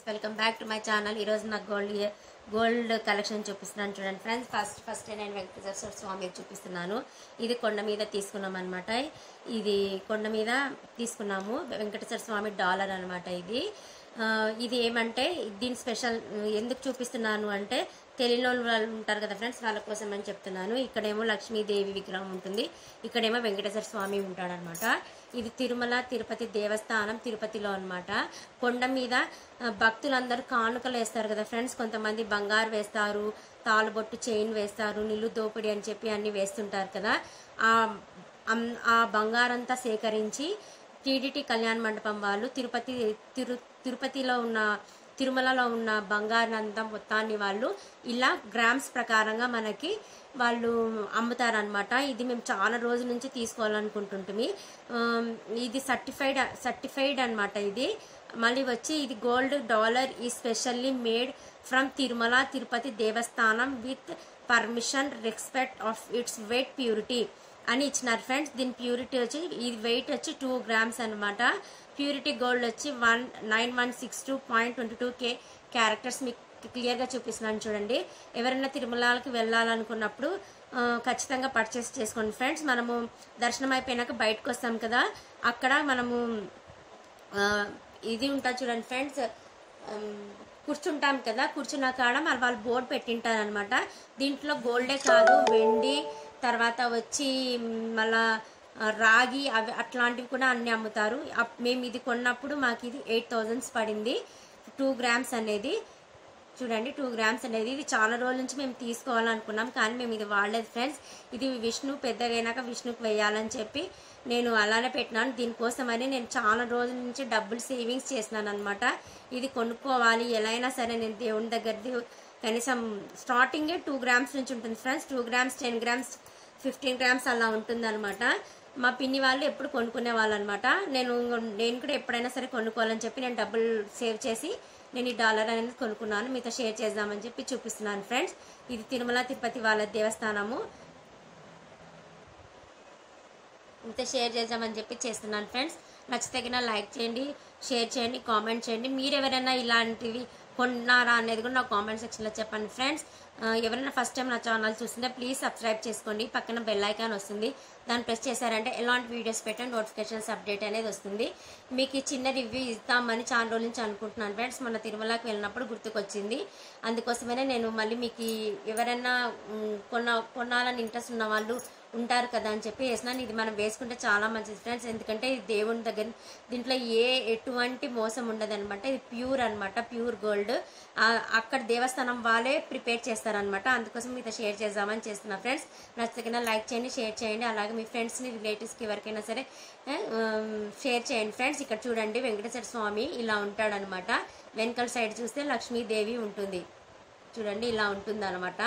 welcome back to my channel ఈరోజు నాకు gold gold collection చూపిస్తున్నాను చూడండి ఫ్రెండ్స్ ఫస్ట్ ఫస్ట్ నేను వెంకటేశ్వర స్వామికి చూపిస్తున్నాను ఇది కొండ మీద తీసుకున్నాం అనమాట ఇది కొండ మీద తీసుకున్నాము వెంకటేశ్వర స్వామి డాలర్ అనమాట ఇది ఆ, ఇది ఏమంటే దీని స్పెషల్ ఎందుకు చూపిస్తున్నాను అంటే తెలియని వాళ్ళు ఉంటారు కదా ఫ్రెండ్స్ వాళ్ళ కోసం అని చెప్తున్నాను ఇక్కడేమో లక్ష్మీదేవి విగ్రహం ఉంటుంది ఇక్కడేమో వెంకటేశ్వర స్వామి ఉంటాడనమాట ఇది తిరుమల తిరుపతి దేవస్థానం తిరుపతిలో అన్నమాట కొండ మీద ఆ, భక్తులందరూ కానుకలు వేస్తారు కదా ఫ్రెండ్స్ కొంతమంది బంగారు వేస్తారు తాలుబొట్టు చైన్ వేస్తారు నిల్లు దోపిడి అని చెప్పి అన్ని వేస్తుంటారు కదా ఆ అం- ఆ బంగారంతా సేకరించి టీడీటీ కళ్యాణ మండపం వాళ్ళు తిరుపతి తిరు తిరుపతిలో ఉన్న తిరుమలలో ఉన్న బంగారాన్నంతా మొత్తాన్ని వాళ్ళు ఇలా గ్రామ్స్ ప్రకారంగా మనకి వాళ్ళు అమ్ముతారనమాట ఇది మేము చాలా రోజుల నుంచి తీసుకోవాలనుకుంటుంటిమి ఆమ్, ఇది సర్టిఫైడ్ సర్టిఫైడ్ అన్నమాట ఇది మళ్ళీ వచ్చి ఇది గోల్డ్ డాలర్ ఈ specially made from Tirumala Tirupati Devasthanam with permission respect of its weight purity అని ఇచ్చినారు ఫ్రెండ్స్ దీని ప్యూరిటీ వచ్చి ఇది వెయిట్ వచ్చి టూ గ్రామ్స్ అనమాట ప్యూరిటీ గోల్డ్ వచ్చి one nine one six two point twenty two K characters మీకు క్లియర్గా చూపిస్తున్నాను చూడండి ఎవరైనా తిరుమలకి వెళ్ళాలనుకున్నప్పుడు ఆ, ఖచ్చితంగా పర్చేస్ చేసుకోండి ఫ్రెండ్స్ మనము దర్శనం అయిపోయినాక బయటకు వస్తాం కదా అక్కడ మనము ఆ, ఇది ఉంటుంది చూడండి ఫ్రెండ్స్ కూర్చుంటాం కదా కూర్చున్న కాడ మరి వాళ్ళు బోర్డు పెట్టింటారు అనమాట దీంట్లో గోల్డే కాదు వెండి తర్వాత వచ్చి మ్, మళ్ళా ఆ, రాగి అవి అట్లాంటివి కూడా అన్ని అమ్ముతారు అప్- మేము ఇది కొన్నప్పుడు మాకు ఇది ఎయిట్ థౌజండ్స్ పడింది టూ గ్రామ్స్ అనేది చూడండి టూ గ్రామ్స్ అనేది ఇది చాలా రోజుల నుంచి మేము తీసుకోవాలనుకున్నాం కానీ మేము ఇది వాడలేదు ఫ్రెండ్స్ ఇది విష్ణు పెద్దగా అయినాక విష్ణుకి వేయాలని చెప్పి నేను అలానే పెట్టినాను దీనికోసమని నేను చాలా రోజుల నుంచి డబ్బులు సేవింగ్స్ చేసినాను అనమాట ఇది కొనుక్కోవాలి ఎలా అయినా సరే నేను దేవుని దగ్గరది కనీసం స్టార్టింగే టూ గ్రామ్స్ నుంచి ఉంటుంది friends two grams ten grams fifteen grams అలా ఉంటుంది మా పిన్ని వాళ్ళు ఎప్పుడు కొనుక్కునే వాళ్ళు అనమాట నేను నేను కూడా ఎప్పుడైనా సరే కొనుక్కోవాలని చెప్పి నేను డబ్బులు సేవ్ చేసి నేను ఈ డాలర్ అనేది కొనుక్కున్నాను మీతో షేర్ చేద్దామని చెప్పి చూపిస్తున్నాను ఫ్రెండ్స్ ఇది తిరుమల తిరుపతి వాళ్ళ దేవస్థానము ఇంత షేర్ చేద్దామని చెప్పి చేస్తున్నాను ఫ్రెండ్స్ నచ్చితగిన లైక్ చేయండి షేర్ చేయండి కామెంట్ చేయండి మీరు ఎవరైనా ఇలాంటివి కొన్నారా అనేది కూడా నా కామెంట్ సెక్షన్లో చెప్పండి ఫ్రెండ్స్ ఆ, ఎవరైనా ఫస్ట్ టైం నా ఛానల్ చూస్తుంటే ప్లీజ్ సబ్స్క్రైబ్ చేసుకోండి పక్కన బెల్ ఐకాన్ వస్తుంది దాన్ని ప్రెస్ చేశారంటే ఎలాంటి వీడియోస్ పెట్టిన నోటిఫికేషన్స్ అప్డేట్ అనేది వస్తుంది మీకు ఈ చిన్న రివ్యూ ఇద్దామని చాలా రోజుల నుంచి అనుకుంటున్నాను ఫ్రెండ్స్ మన తిరుమలకి వెళ్ళినప్పుడు గుర్తుకొచ్చింది అందుకోసమనే నేను మళ్ళీ మీకు ఈ- ఎవరైనా మ్, కొన్న కొనాలని ఇంట్రెస్ట్ ఉన్న వాళ్ళు ఉంటారు కదా అని చెప్పి వేసినాను ఇది మనం వేసుకుంటే చాలా మంచిది ఫ్రెండ్స్ ఎందుకంటే ఇది దేవుని దగ్గర దీంట్లో ఏ ఎటువంటి మోసం ఉండదు అనమాట ఇది ప్యూర్ అనమాట ప్యూర్ గోల్డ్ అక్కడ దేవస్థానం వాళ్ళే ప్రిపేర్ చేస్తారనమాట అందుకోసం మీతో షేర్ చేద్దామని చేస్తున్నా ఫ్రెండ్స్ నచ్చితే లైక్ చేయండి షేర్ చేయండి అలాగే మీ ఫ్రెండ్స్ని రిలేటివ్స్కి ఎవరికైనా సరే షేర్ చేయండి ఫ్రెండ్స్ ఇక్కడ చూడండి వెంకటేశ్వర స్వామి ఇలా ఉంటాడనమాట వెనకల సైడ్ చూస్తే లక్ష్మీదేవి ఉంటుంది చూడండి ఇలా ఉంటుంది అనమాట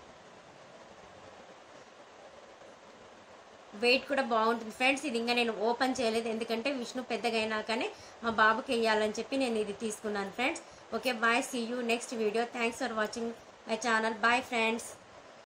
వెయిట్ కూడా బాగుంటుంది ఫ్రెండ్స్ ఇది ఇంకా నేను ఓపెన్ చేయలేదు ఎందుకంటే విష్ణు పెద్దగా అయినాకనే మా బాబుకి వేయాలని చెప్పి నేను ఇది తీసుకున్నాను friends okay bye see you next video thanks for watching my channel bye friends